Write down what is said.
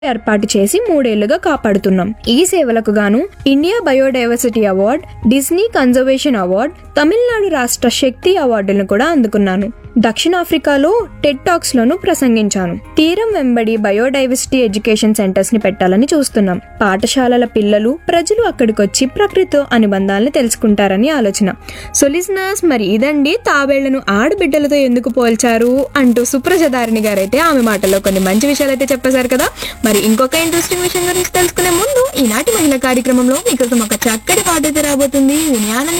ఏర్పాటు చేసి మూడేళ్లుగా కాపాడుతున్నాం ఈ సేవలకు గాను India biodiversity award Disney conservation award Tamil రాష్ట్ర శక్తి అవార్డులను కూడా అందుకున్నాను దక్షిణాఫ్రికాలో టెడ్ టాక్స్ లోను ప్రసంగించాను తీరం వెంబడి బయోడైవర్సిటీ ఎడ్యుకేషన్ సెంటర్స్ ని పెట్టాలని చూస్తున్నాం పాఠశాలల పిల్లలు ప్రజలు అక్కడికొచ్చి ప్రకృతితో అనుబంధాలను తెలుసుకుంటారని ఆలోచన సో లిజనర్స్ మరి ఇదండి తాబేళ్లను ఆడబిడ్డలతో ఎందుకు పోల్చారు అంటూ సుప్రజదారిణి గారైతే ఆమె మాటల్లో కొన్ని మంచి విషయాలు అయితే చెప్పేశారు కదా మరి ఇంకొక ఇంట్రెస్టింగ్ విషయం గురించి తెలుసుకునే ముందు ఈనాటి మహిళా కార్యక్రమంలో మీకోసం ఒక చక్కటి పాట అయితే రాబోతుంది విని ఆనందించండి.